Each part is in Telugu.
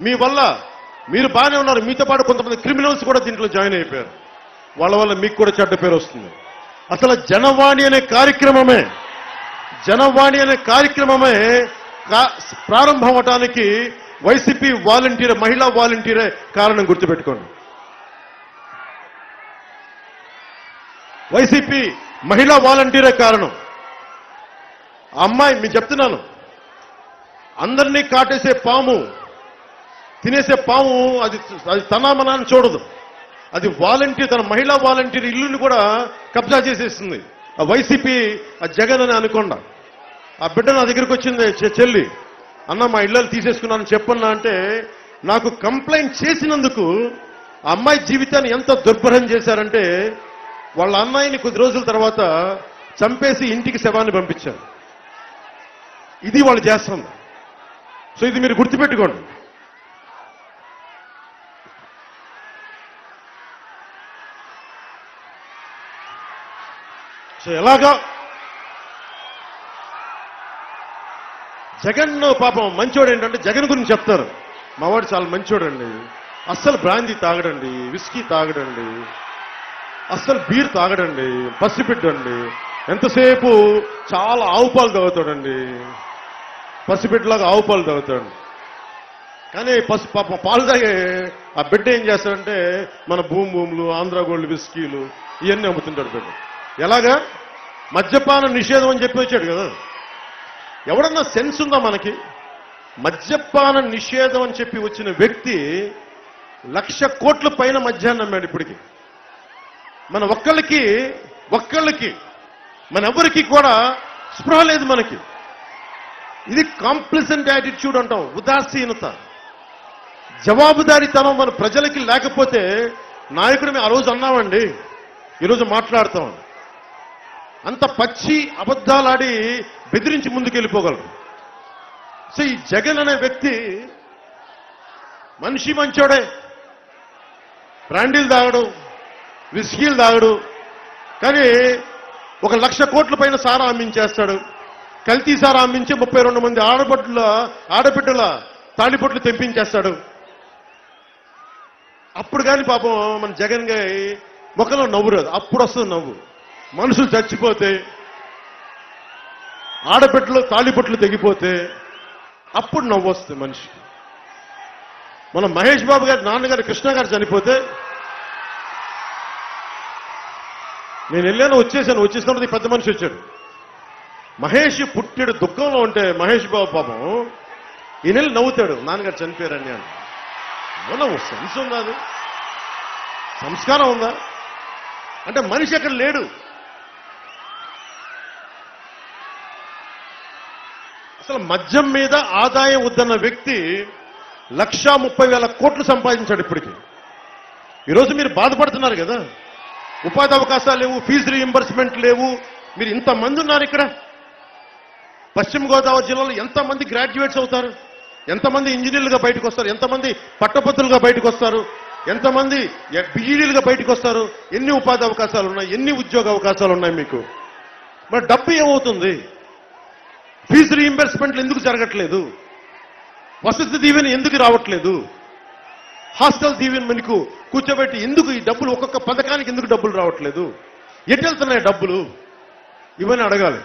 మీ వల్ల మీరు బాగానే ఉన్నారు మీతో పాటు కొంతమంది క్రిమినల్స్ కూడా దీంట్లో జాయిన్ అయిపోయారు వాళ్ళ వల్ల మీకు కూడా చెడ్డ పేరు వస్తుంది అసలు జనవాణి అనే కార్యక్రమమే జనవాణి అనే కార్యక్రమమే కా- ప్రారంభం అవటానికి వైసీపీ వాలంటీర్ మహిళా వాలంటీరే కారణం గుర్తుపెట్టుకోండి వైసీపీ మహిళా వాలంటీరే కారణం ఆ అమ్మాయి మీకు చెప్తున్నాను అందరినీ కాటేసే పాము తినేసే పాము అది అది తనామనాన్ని చూడదు అది వాలంటీర్ తన మహిళా వాలంటీర్ ఇల్లుని కూడా కబ్జా చేసేస్తుంది ఆ వైసీపీ ఆ జగన్ అని అనుకుండా ఆ బిడ్డ నా దగ్గరికి వచ్చింది చె- చెల్లి అన్న మా ఇళ్ళని తీసేసుకున్నాను చెప్పన్నా అంటే నాకు కంప్లైంట్ చేసినందుకు ఆ అమ్మాయి జీవితాన్ని ఎంత దుర్భరం చేశారంటే వాళ్ళ అన్నయ్యని కొద్ది రోజుల తర్వాత చంపేసి ఇంటికి శవాన్ని పంపించారు ఇది వాళ్ళు చేస్తుంది సో ఇది మీరు గుర్తుపెట్టుకోండి సో ఎలాగా జగన్ పాపం మంచోడు ఏంటంటే జగన్ గురించి చెప్తారు మావాడు చాలా మంచోడండి అస్సలు బ్రాందీ తాగడండి విస్కీ తాగడండి అస్సలు బీర్ తాగడండి పసిబిడ్డండి ఎంతసేపు చాలా ఆవు పాలు తాగుతాడండి పసిబిడ్డలాగా ఆవు పాలు తాగుతాడు కానీ పసు పాపం పాలు తాగే ఆ బిడ్డ ఏం చేస్తాడంటే మన భూమి భూములు ఆంధ్ర గోల్డ్ విస్కీలు ఇవన్నీ అమ్ముతుంటాడు బిడ్డ ఎలాగా మద్యపాన నిషేధం అని చెప్పి వచ్చాడు కదా ఎవడన్నా సెన్స్ ఉందా మనకి మద్యపాన నిషేధం అని చెప్పి వచ్చిన వ్యక్తి లక్ష కోట్ల పైన మద్యాన్ని అమ్మాడు ఇప్పటికి మన ఒక్కళ్ళకి ఒక్కళ్ళకి మన ఎవరికి కూడా స్పృహ లేదు మనకి ఇది కాంప్లిసెంట్ యాటిట్యూడ్ అంటాం ఉదాసీనత జవాబుదారీతనం మన ప్రజలకి లేకపోతే నాయకుడు మేము ఆ రోజు అన్నామండి ఈరోజు మాట్లాడతాం అంత పచ్చి అబద్ధాలాడి బెదిరించి ముందుకెళ్ళిపోగలరు సో ఈ జగన్ అనే వ్యక్తి మనిషి మంచోడే బ్రాండీలు తాగడు విస్కీలు తాగడు కానీ ఒక లక్ష కోట్ల పైన సారా అమ్మించేస్తాడు కల్తీ సారా అమ్మించి ముప్పై రెండు మంది ఆడబిడ్డల ఆడబిడ్డల తాళిబొట్లు తెంపించేస్తాడు అప్పుడు కానీ పాపం మన జగన్ గారి ముఖంలో నవ్వు రాదు అప్పుడు వస్తుంది నవ్వు మనుషులు చచ్చిపోతే ఆడబిడ్డలు తాళిబొట్లు తెగిపోతే అప్పుడు నవ్వు వస్తుంది మనిషికి మన మహేష్ బాబు గారి నాన్నగారు కృష్ణ గారు చనిపోతే నేను వెళ్ళాను వచ్చేసాను వచ్చేసినప్పుడు ఈ పెద్ద మనిషి వచ్చాడు మహేష్ పుట్టిడు దుఃఖంలో ఉంటే మహేష్ బాబు పాపం ఈ నెల నవ్వుతాడు నాన్నగారు చనిపోయారని అని మనం సెన్స్ ఉందా అది సంస్కారం ఉందా అంటే మనిషి అక్కడ లేడు అసలు మద్యం మీద ఆదాయం వద్దన్న వ్యక్తి లక్షా ముప్పై వేల కోట్లు సంపాదించాడు ఇప్పటికి ఈరోజు మీరు బాధపడుతున్నారు కదా ఉపాధి అవకాశాలు లేవు ఫీజు రీఎంబర్స్మెంట్ లేవు మీరు ఇంతమంది ఉన్నారు ఇక్కడ పశ్చిమ గోదావరి జిల్లాలో ఎంతమంది గ్రాడ్యుయేట్స్ అవుతారు ఎంతమంది ఇంజనీర్లుగా బయటకు వస్తారు ఎంతమంది పట్టభద్రులుగా బయటకు వస్తారు ఎంతమంది బీఈడీలుగా బయటకు వస్తారు ఎన్ని ఉపాధి అవకాశాలు ఉన్నాయి ఎన్ని ఉద్యోగ అవకాశాలు ఉన్నాయి మీకు మరి డబ్బు ఏమవుతుంది ఫీజు రీఎంబర్స్మెంట్లు ఎందుకు జరగట్లేదు వసతి దీవెన ఎందుకు రావట్లేదు హాస్టల్ దీవెన మనకు కూర్చోబెట్టి ఎందుకు ఈ డబ్బులు ఒక్కొక్క పథకానికి ఎందుకు డబ్బులు రావట్లేదు ఎటు వెళ్తున్నాయి డబ్బులు ఇవన్నీ అడగాలి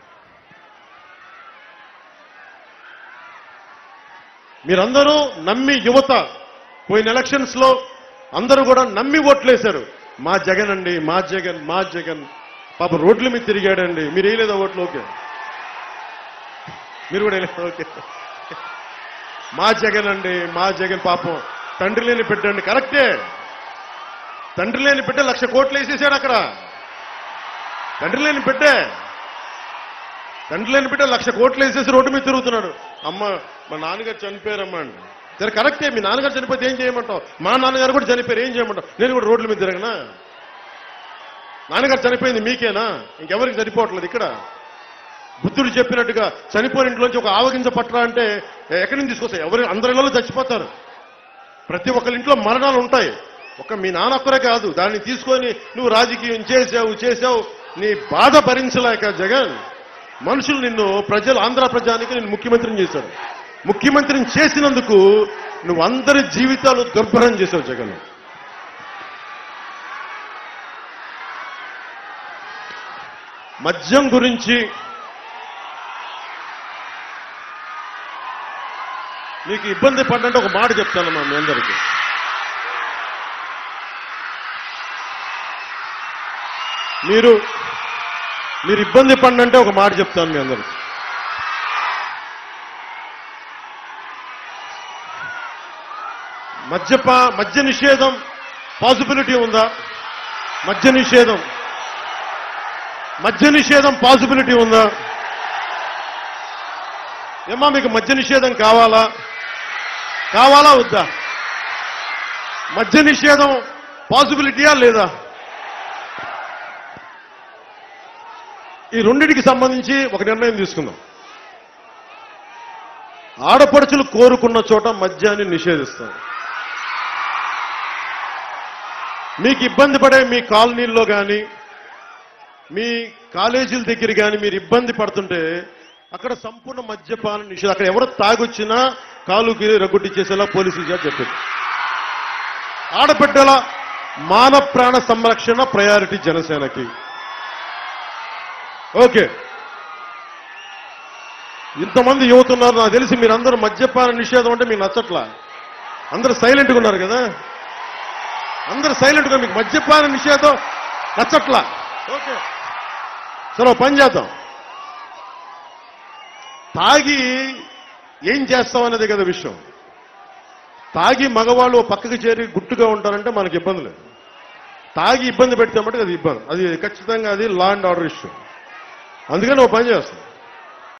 మీరందరూ నమ్మి యువత పోయిన ఎలక్షన్స్ లో అందరూ కూడా నమ్మి ఓట్లేశారు మా జగన్ అండి మా జగన్ మా జగన్ పాప రోడ్ల మీద తిరిగాడండి మీరు వేయలేదా ఓట్లు ఓకే మీరు కూడా వేయలేదు ఓకే మా జగన్ అండి మా జగన్ పాపం తండ్రి లేని బిడ్డ అండి కరెక్టే తండ్రి లేని బిడ్డ లక్ష కోట్లు వేసేసాడు అక్కడ తండ్రి లేని బిడ్డే తండ్రి లేని బిడ్డ లక్ష కోట్లు వేసేసి రోడ్డు మీద తిరుగుతున్నాడు అమ్మ మా నాన్నగారు చనిపోయారమ్మా అండి సరే కరెక్టే మీ నాన్నగారు చనిపోతే ఏం చేయమంటావు మా నాన్నగారు కూడా చనిపోయారు ఏం చేయమంటావు నేను కూడా రోడ్ల మీద తిరగనా నాన్నగారు చనిపోయింది మీకేనా ఇంకెవరికి సరిపోవట్లేదు ఇక్కడ బుద్ధుడు చెప్పినట్టుగా చనిపోయిన ఇంట్లోంచి ఒక ఆవగింజ పట్ల అంటే ఎక్కడి నుంచి తీసుకొస్తాయి ఎవరు అందరిలో చచ్చిపోతారు ప్రతి ఒక్కరి ఇంట్లో మరణాలు ఉంటాయి ఒక మీ నాన్న ఒక్కరే కాదు దాన్ని తీసుకొని నువ్వు రాజకీయం చేసావు చేసావు నీ బాధ భరించలేక జగన్ మనుషులు నిన్ను ప్రజలు ఆంధ్ర ప్రజానికి నిన్ను ముఖ్యమంత్రిని చేశారు ముఖ్యమంత్రిని చేసినందుకు నువ్వు అందరి జీవితాలు దుర్భరం చేసావు జగన్ మద్యం గురించి మీకు ఇబ్బంది పడ్డంటే ఒక మాట చెప్తానమ్మా మీ అందరికీ మీరు మీరు ఇబ్బంది పడినంటే ఒక మాట చెప్తాను మీ అందరికి మద్యప మద్య నిషేధం పాసిబిలిటీ ఉందా మద్య నిషేధం మద్య నిషేధం పాసిబిలిటీ ఉందా ఏమా మీకు మద్య నిషేధం కావాలా కావాలా వద్దా మద్య నిషేధం పాసిబిలిటీయా లేదా ఈ రెండింటికి సంబంధించి ఒక నిర్ణయం తీసుకుందాం ఆడపడుచులు కోరుకున్న చోట మద్యాన్ని నిషేధిస్తాం మీకు ఇబ్బంది పడే మీ కాలనీల్లో కానీ మీ కాలేజీల దగ్గర కానీ మీరు ఇబ్బంది పడుతుంటే అక్కడ సంపూర్ణ మద్యపాన నిషేధం అక్కడ ఎవరు తాగొచ్చినా కాలుకి రగ్గుట్టిచ్చేసేలా పోలీసులు చేత చెప్పారు ఆడబిడ్డల మాన ప్రాణ సంరక్షణ ప్రయారిటీ జనసేనకి ఓకే ఇంతమంది యువత ఉన్నారు నాకు తెలిసి మీరందరూ మద్యపాన నిషేధం అంటే మీకు నచ్చట్లా అందరూ సైలెంట్గా ఉన్నారు కదా అందరూ సైలెంట్గా మీకు మద్యపాన నిషేధం నచ్చట్లా ఓకే సరే ఓ పని చేద్దాం తాగి ఏం చేస్తాం అనేది కదా విషయం తాగి మగవాళ్ళు ఓ పక్కకి చేరి గుట్టుగా ఉంటారంటే మనకి ఇబ్బంది లేదు తాగి ఇబ్బంది పెడితే మటుకు అది ఇబ్బంది అది ఖచ్చితంగా అది లా అండ్ ఆర్డర్ ఇష్యూ అందుకని ఓ పని చేస్తాం